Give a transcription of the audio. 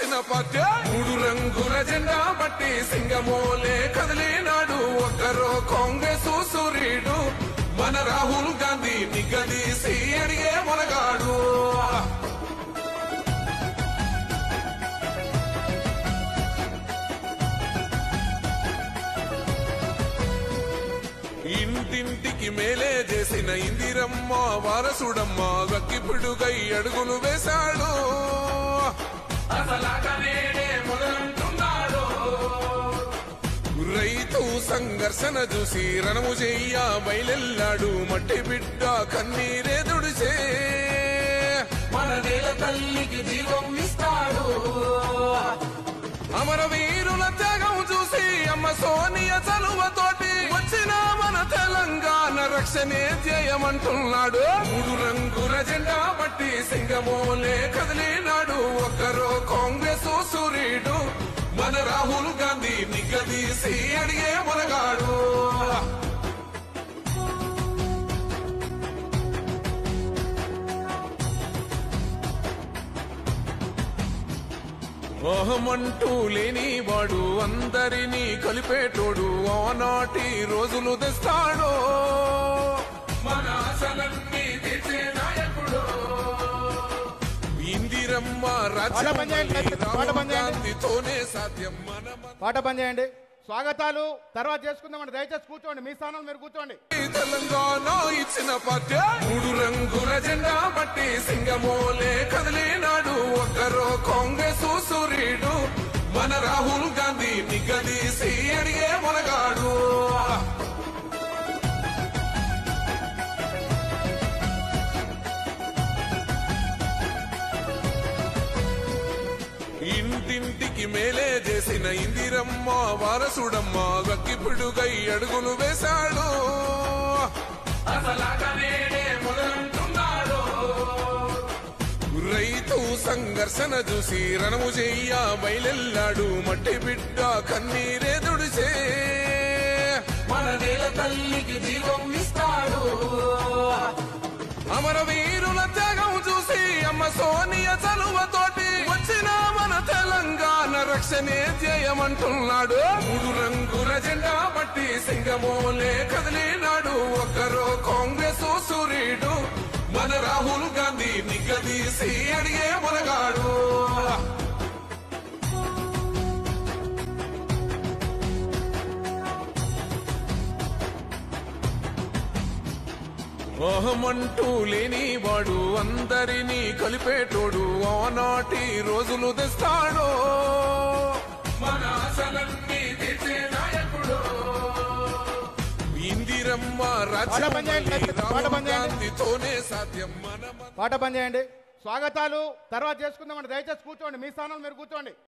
ఇచ్చిన పార్టీ మూడు రంగుల జెండా బట్టి సింగమోలే కదిలినాడు ఒక్కరో కాంగ్రెస్ సూర్యుడు మన రాహుల్ గాంధీ నిగ్గదీసి అడిగే మొనగాడు ఇంటింటికి మేలే చేసిన ఇందిరమ్మ వారసుడమ్మ గక్కిపిడుగై అడుగులు వేశాడు అసలాగనేడే మొదలంటున్నాడు రైతు సంఘర్షణ చూసి రణము చెయ్య బయలెల్లాడు మట్టి బిడ్డ కన్నీరే దుడిచే మన నేల తల్లికి జీవం ఇస్తాడు అమరవీరుల త్యాగం చూసి అమ్మ సోనియ చలువతోటి వచ్చిన మన తెలంగాణ రక్షణే ధ్యేయమంటున్నాడు మూడు రంగుల జెండా బట్టి సింగమోలే కదిలినాడు ఒక్కరో కాంగ్రెస్ సూర్యుడు మన రాహుల్ గాంధీ నిగ్గదీసి అడిగే మొనగాడు మోహమంటూ లేని వాడు అందరినీ కలిపేటోడు ఆనాటి రోజులు తెస్తాడు మన ఆశలన్నీ తీర్చే నాయకుడు ఇందిరమ్మ పాట బంద్ చేయండి, రాజ్యం పాట బంద్ చేయండి. గాంధీతోనే సాధ్యం మన పాట బంద్ చేయండి స్వాగతాలు తర్వాత చేసుకుందామండి దయచేసి కూర్చోండి మీ స్థానంలో మీరు కూర్చోండి తెలంగాణ ఇచ్చిన పార్టీ మూడు రంగుల జెండా బట్టి సింగమోలే కదిలినాడు ఒక్కరో కాంగ్రెస్ సూర్యుడు మన రాహుల్ గాంధీ నిగ్గదీసి అడిగే మొనగాడు ఇంటింటికి మేలే చేసిన ఇందిరమ్మ వారసుడమ్మ గక్కిపిడుగై అడుగులు వేశాడు అసలాగనేడే మొదలంటున్నాడు రైతు సంఘర్షణ చూసి రణము చెయ్య బయలెల్లాడు మట్టి బిడ్డ కన్నీరే దుడిచే మన నేల తల్లికి జీవం ఇస్తాడు అమరవీరుల త్యాగం చూసి అమ్మ సోనియ చలువతోటి వచ్చిన మన తెలంగాణ రక్షణే ధ్యేయమంటున్నాడు మూడు రంగుల జెండా బట్టి సింగమోలే కదిలినాడు ఒక్కరో కాంగ్రెస్ సూర్యుడు మన రాహుల్ గాంధీ నిగ్గదీసి అడిగే మొనగాడు మోహమంటూ లేని వాడు అందరినీ కలిపేటోడు ఆనాటి రోజులు తెస్తాడు మన ఆశలన్నీ తీర్చే నాయకుడు ఇందిరమ్మ పాట బంద్ చేయండి, రాజ్యం పాట బంద్ చేయండి. గాంధీతోనే సాధ్యం మన పాట బంద్ చేయండి స్వాగతాలు తర్వాత చేసుకుందామండి దయచేసి కూర్చోండి మీ స్థానంలో మీరు కూర్చోండి